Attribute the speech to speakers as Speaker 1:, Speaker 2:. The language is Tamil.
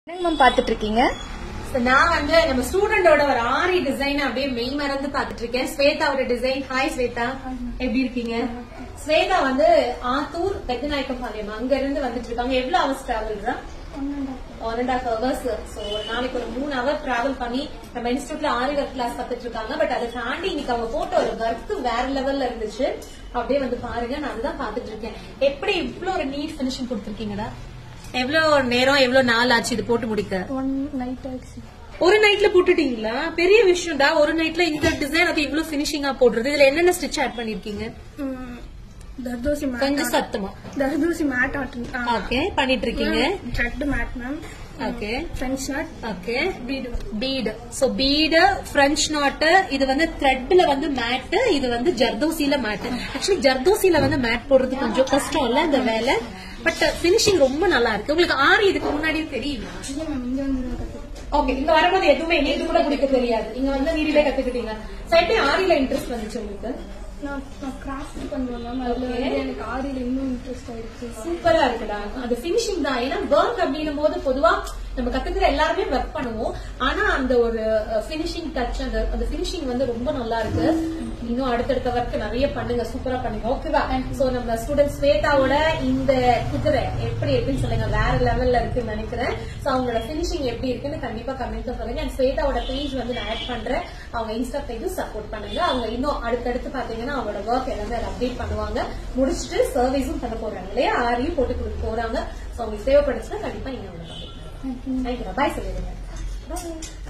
Speaker 1: என்னங்க மேம் பாத்துட்டு இருக்கீங்க
Speaker 2: So, நான் வந்து நம்ம ஸ்டூடெண்டோட ஒரு ஆரி டிசைன் அப்படியே மெய் மறந்து பாத்துட்டு இருக்கேன் ஸ்வேதாவோட டிசைன் ஹாய் ஸ்வேதா எப்படி இருக்கீங்க ஸ்வேதா வந்து ஆத்தூர் பெத்தநாயக்கம் பாளையம் அங்க இருந்து வந்துட்டு இருக்காங்க எவ்வளவு ஹவர்ஸ் டிராவல்ரா one and half hours so ஒரு நாளைக்கு ஒரு மூணு ஹவர் டிராவல் பண்ணி நம்ம இன்ஸ்டியூட்ல ஆரி ஒர்க் கிளாஸ் கத்துட்டு இருக்காங்க பட் அதை தாண்டி இன்னைக்கு அவங்க போட்ட ஒரு ஒர்க் வேற லெவல்ல இருந்துச்சு அப்படியே வந்து பாருங்க நான் அதுதான் பாத்துட்டு இருக்கேன் எப்படி இவ்ளோ ஒரு நீட் பினிஷிங் கொடுத்துருக்கீங்கடா எவ்வளவு நேரம் எவ்வளவு நாள் ஆச்சு இது போட்டு முடிக்க
Speaker 1: ஒன் நைட் ஆயிடுச்சு
Speaker 2: ஒரு நைட்ல போட்டுட்டீங்களா பெரிய விஷயம்டா ஒரு நைட்ல இந்த டிசைன் அது இவ்ளோ பினிஷிங்கா போடுறது இதுல என்னென்ன ஸ்டிச் ஆட் பண்ணிருக்கீங்க
Speaker 3: தர்தோசி மேட்
Speaker 2: கொஞ்சம் சத்தமா
Speaker 3: தர்தோசி மேட் ஆட்டன்
Speaker 2: ஓகே பண்ணிட்டு இருக்கீங்க
Speaker 3: thread made ma'am
Speaker 2: okay
Speaker 3: French knot
Speaker 2: okay bead so bead French knot இது வந்து த்ரெட்ல வந்து மேட் இது வந்து ஜர்தோசில மேட் ஆக்சுவலி ஜர்தோசில வந்து மேட் போடுறது கொஞ்சம் கஷ்டம் இல்ல இந்த வேலை பட் பினிஷிங் ரொம்ப நல்லா இருக்கு உங்களுக்கு ஆரி இதுக்கு முன்னாடியே தெரியுமா
Speaker 3: இல்லை மேம் இங்க வந்து தான் கத்துக்கிட்டேன்
Speaker 2: ஓகே இங்க வரும்போது எதுவுமே நீட்டு கூட பிடிக்க தெரியாது இங்க வந்து நீரிலே கத்துக்கிட்டீங்க சோ எப்படி ஆரியில இன்ட்ரெஸ்ட் வந்துச்சு உங்களுக்கு
Speaker 3: நான் நான் கிராஃப்ட் பண்ணுவேன் மேம் அதுல வந்து எனக்கு ஆரியில இன்னும் இன்ட்ரெஸ்ட் ஆயிடுச்சு
Speaker 2: சூப்பரா இருக்குடா அது பினிஷிங் தான் ஏன்னா ஒர்க் அப்படின்னும் போது பொதுவா நம்ம கத்துக்கிற எல்லாருமே ஒர்க் பண்ணுவோம் ஆனா அந்த ஒரு பினிஷிங் டச் அந்த அந்த பினிஷிங் வந்து ரொம்ப நல்லா இருக்கு இன்னும் அடுத்தடுத்த ஒர்க் நிறைய பண்ணுங்க சூப்பரா பண்ணுங்க ஓகேவா சோ நம்ம ஸ்டூடெண்ட் ஸ்வேதாவோட இந்த குதிரை எப்படி இருக்குன்னு சொல்லுங்க வேற லெவல்ல இருக்குன்னு நினைக்கிறேன் சோ அவங்களோட பினிஷிங் எப்படி இருக்குன்னு கண்டிப்பா கமெண்ட்ல சொல்லுங்க அண்ட் ஸ்வேதாவோட பேஜ் வந்து நான் ஆட் பண்றேன் அவங்க இன்ஸ்டா பேஜும் சப்போர்ட் பண்ணுங்க அவங்க இன்னும் அடுத்தடுத்து பாத்தீங்கன்னா அவங்களோட ஒர்க் எல்லாமே அதை அப்டேட் பண்ணுவாங்க முடிச்சுட்டு சர்வீஸும் பண்ண போறாங்க இல்லையா ஆரியும் போட்டு கொடுக்க போறாங்க சோ உங்களுக்கு தேவைப்படுச்சுன்னா கண்டிப்பா நீங்க அவங்க தேங்க்யூ பாய் சொல்லிடுங்க Bye.